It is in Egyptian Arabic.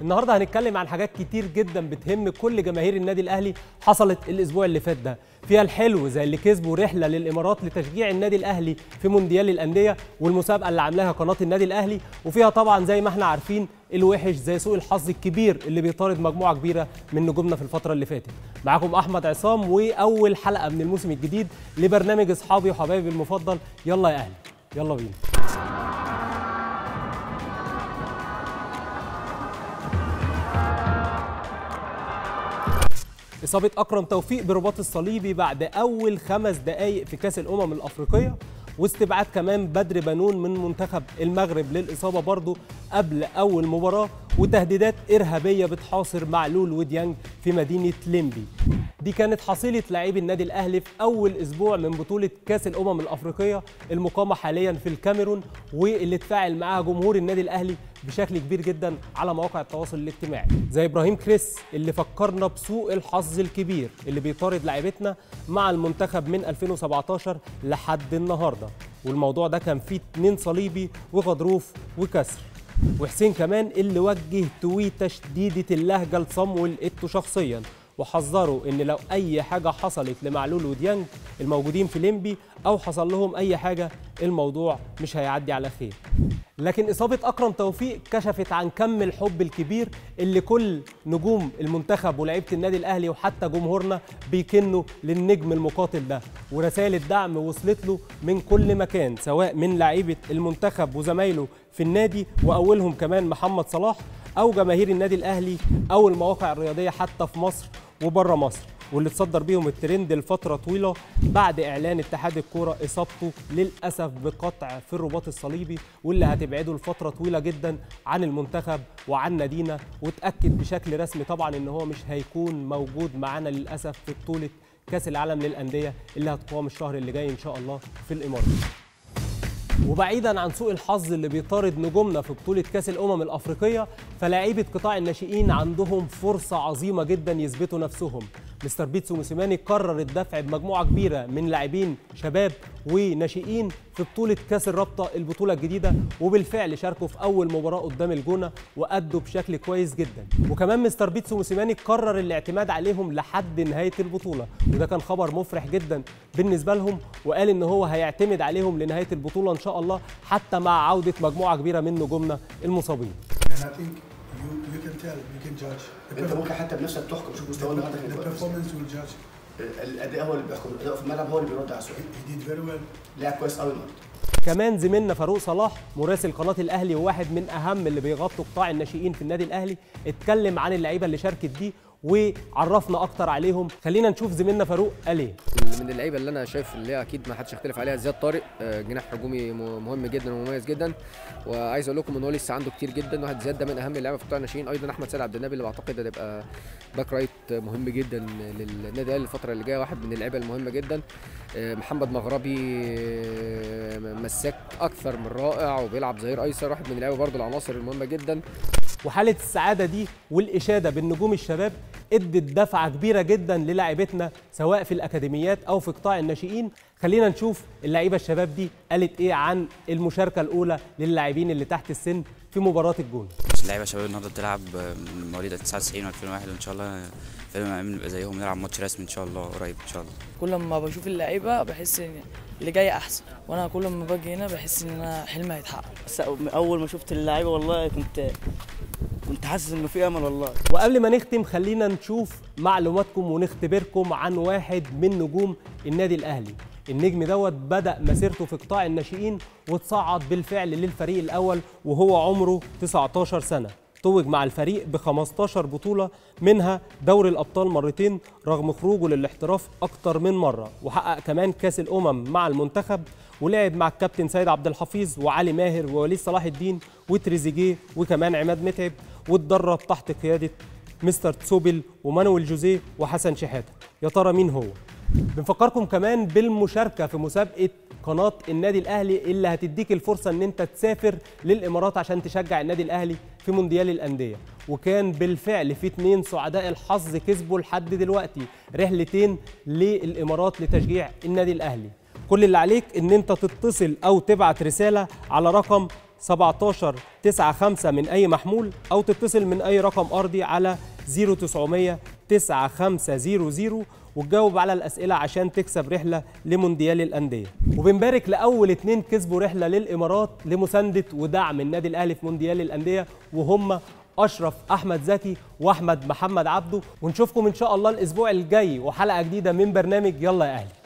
النهارده هنتكلم عن حاجات كتير جدا بتهم كل جماهير النادي الاهلي حصلت الاسبوع اللي فات ده فيها الحلو زي اللي كسبوا رحله للامارات لتشجيع النادي الاهلي في مونديال الانديه والمسابقه اللي عاملاها قناه النادي الاهلي وفيها طبعا زي ما احنا عارفين الوحش زي سوء الحظ الكبير اللي بيطارد مجموعه كبيره من نجومنا في الفتره اللي فاتت معاكم احمد عصام واول حلقه من الموسم الجديد لبرنامج اصحابي وحبايبي المفضل يلا يا اهلي يلا بينا إصابة أكرم توفيق برباط الصليبي بعد أول خمس دقايق في كأس الأمم الأفريقية واستبعاد كمان بدر بنون من منتخب المغرب للإصابة برضه قبل أول مباراة وتهديدات إرهابية بتحاصر معلول وديانج في مدينة ليمبي دي كانت حصيلة لاعبي النادي الأهلي في أول أسبوع من بطولة كأس الأمم الأفريقية المقامة حاليا في الكاميرون واللي اتفاعل معاها جمهور النادي الأهلي بشكل كبير جدا على مواقع التواصل الاجتماعي زي ابراهيم كريس اللي فكرنا بسوء الحظ الكبير اللي بيطارد لاعبتنا مع المنتخب من 2017 لحد النهارده والموضوع ده كان فيه اتنين صليبي وغضروف وكسر وحسين كمان اللي وجه تويته شديده اللهجه لصمويل ايتو شخصيا وحذروا ان لو اي حاجه حصلت لمعلول وديانج الموجودين في ليمبي او حصل لهم اي حاجه الموضوع مش هيعدي على خير لكن اصابه اكرم توفيق كشفت عن كم الحب الكبير اللي كل نجوم المنتخب ولاعيبه النادي الاهلي وحتى جمهورنا بيكنوا للنجم المقاتل ده ورسائل الدعم وصلت له من كل مكان سواء من لعيبه المنتخب وزمايله في النادي واولهم كمان محمد صلاح او جماهير النادي الاهلي او المواقع الرياضيه حتى في مصر وبره مصر واللي اتصدر بيهم الترند لفتره طويله بعد اعلان اتحاد الكوره اصابته للاسف بقطع في الرباط الصليبي واللي هتبعده لفتره طويله جدا عن المنتخب وعن نادينا واتاكد بشكل رسمي طبعا ان هو مش هيكون موجود معانا للاسف في بطوله كاس العالم للانديه اللي هتقام الشهر اللي جاي ان شاء الله في الامارات وبعيدا عن سوء الحظ اللي بيطارد نجومنا في بطولة كأس الأمم الأفريقية فلاعيبة قطاع الناشئين عندهم فرصة عظيمة جدا يثبتوا نفسهم مستر بيتسو موسيماني قرر الدفع بمجموعة كبيرة من لاعبين شباب وناشئين في بطولة كأس الرابطة البطولة الجديدة وبالفعل شاركوا في أول مباراة قدام الجونة وأدوا بشكل كويس جدا وكمان مستر بيتسو موسيماني قرر الاعتماد عليهم لحد نهاية البطولة وده كان خبر مفرح جدا بالنسبة لهم وقال إن هو هيعتمد عليهم لنهاية البطولة إن شاء الله حتى مع عودة مجموعة كبيرة من نجومنا المصابين And I think you, you can tell, you can judge. The, انت ممكن حتى بنفسك تحكم شوف مستوى النهارده كان the كويس. performance will judge. الاداء هو اللي بيحكم الاداء في الملعب هو اللي بيرد على السؤال He did very well. لعب كويس قوي النهارده كمان زميلنا فاروق صلاح مراسل قناه الاهلي وواحد من اهم اللي بيغطوا قطاع الناشئين في النادي الاهلي اتكلم عن اللعيبه اللي شاركت دي وعرفنا اكتر عليهم خلينا نشوف زميلنا فاروق قال ايه من اللعيبه اللي انا شايف اللي هي اكيد ما حدش يختلف عليها زياد طارق آه، جناح هجومي م- مهم جدا ومميز جدا وعايز اقول لكم ان هو لسه عنده كتير جدا واحد زياد ده من اهم اللعيبه في قطاع الناشئين ايضا احمد سيد عبد النبي اللي بعتقد هتبقى باك رايت مهم جدا للنادي الاهلي الفتره اللي جايه واحد من اللعيبه المهمه جدا آه، محمد مغربي آه، مساك اكثر من رائع وبيلعب ظهير ايسر واحد من اللعيبه برضه العناصر المهمه جدا وحاله السعاده دي والاشاده بالنجوم الشباب ادت دفعه كبيره جدا للاعيبتنا سواء في الاكاديميات او في قطاع الناشئين خلينا نشوف اللعيبه الشباب دي قالت ايه عن المشاركه الاولى للاعبين اللي تحت السن في مباراه الجون اللعيبه شباب النهارده بتلعب من مواليد 99 و2001 وان شاء الله في يوم من الأيام نبقى زيهم نلعب ماتش رسمي ان شاء الله قريب ان شاء الله كل ما بشوف اللعيبه بحس ان اللي جاي احسن وانا كل ما باجي هنا بحس ان انا حلمي هيتحقق بس اول ما شفت اللعيبه والله كنت كنت حاسس انه في امل والله وقبل ما نختم خلينا نشوف معلوماتكم ونختبركم عن واحد من نجوم النادي الاهلي النجم دوت بدا مسيرته في قطاع الناشئين وتصعد بالفعل للفريق الاول وهو عمره 19 سنه توج مع الفريق ب 15 بطوله منها دوري الابطال مرتين رغم خروجه للاحتراف اكتر من مره وحقق كمان كاس الامم مع المنتخب ولعب مع الكابتن سيد عبد الحفيظ وعلي ماهر ووليد صلاح الدين وتريزيجيه وكمان عماد متعب واتدرب تحت قياده مستر تسوبل ومانويل جوزيه وحسن شحاته يا ترى مين هو بنفكركم كمان بالمشاركه في مسابقه قناه النادي الاهلي اللي هتديك الفرصه ان انت تسافر للامارات عشان تشجع النادي الاهلي في مونديال الانديه وكان بالفعل في اتنين سعداء الحظ كسبوا لحد دلوقتي رحلتين للامارات لتشجيع النادي الاهلي كل اللي عليك ان انت تتصل او تبعت رساله على رقم 17 95 من أي محمول أو تتصل من أي رقم أرضي على 0900 9500 وتجاوب على الأسئلة عشان تكسب رحلة لمونديال الأندية وبنبارك لأول اتنين كسبوا رحلة للإمارات لمساندة ودعم النادي الأهلي في مونديال الأندية وهم أشرف أحمد زكي وأحمد محمد عبده ونشوفكم إن شاء الله الأسبوع الجاي وحلقة جديدة من برنامج يلا يا أهلي